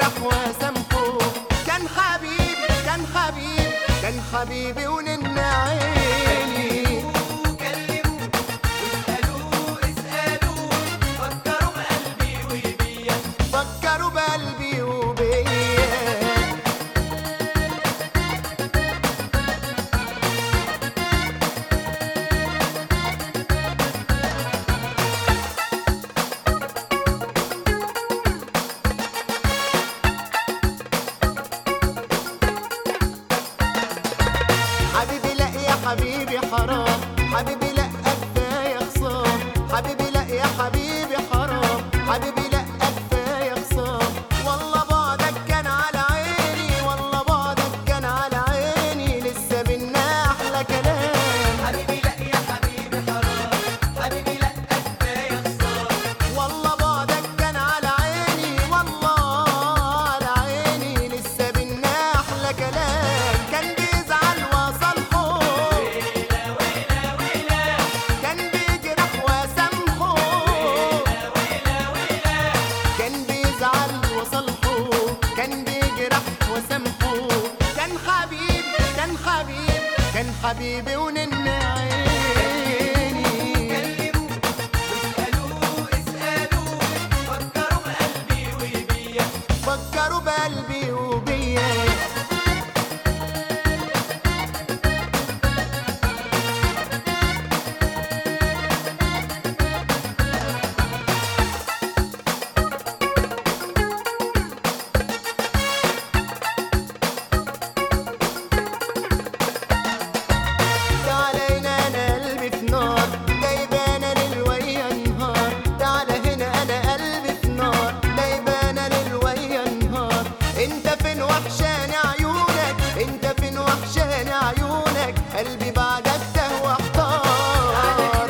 بيجرح وسامحه كان حبيبي كان حبيبي كان حبيبي ونن عيني كلموه واسألوه اسألوه فكروا بقلبي وبيا فكروا بقلبي وبيا حبيبي لا يا حبيبي حرام حبيبي لا كفايه خصام حبيبي لا يا حبيبي حرام حبيبي لا كفايه خصام والله بعدك كان على عيني والله بعدك كان على عيني لسه بينا احلى كلام حبيبي لا يا حبيبي حرام حبيبي لا كفاية خسارة والله بعدك كان على عيني والله على عيني لسه بينا احلى كلام كان بيزعل وصالحه ويلا ويلا ويلا كان بيجرح وسامحه ويلا ويلا كان بيزعل وصالحه كان بيجرح وسامحه كان حبيبي كان حبيبي كان حبيبي ونن عيني كلموه واسألوه اسألوه فكروا بقلبي وبيا فكروا بقلبي وبيا تعالى هنا انا قلبي في نار جايبانا للويا نهار تعالى هنا انا قلبي في نار جايبانا للويا نهار انت فين وحشاني عيونك انت فين وحشاني عيونك قلبي بعدك تهوى احتار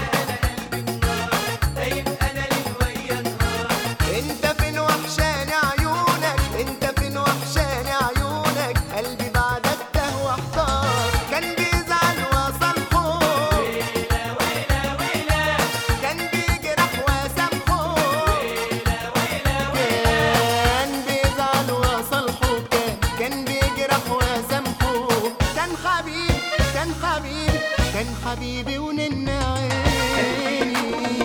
طيب انا للويا نهار انت فين وحشاني عيونك انت فين وحشاني عيونك قلبي بعدك تهوى احتار كان بيزعل وصالحه ويلا ويلا ويلا كان بيجرح وسامحه ويلا ويلا كان بيزعل وصالحه كان كان بيجرح وسامحه كان حبيبي كان حبيبي كان حبيبي ونن عيني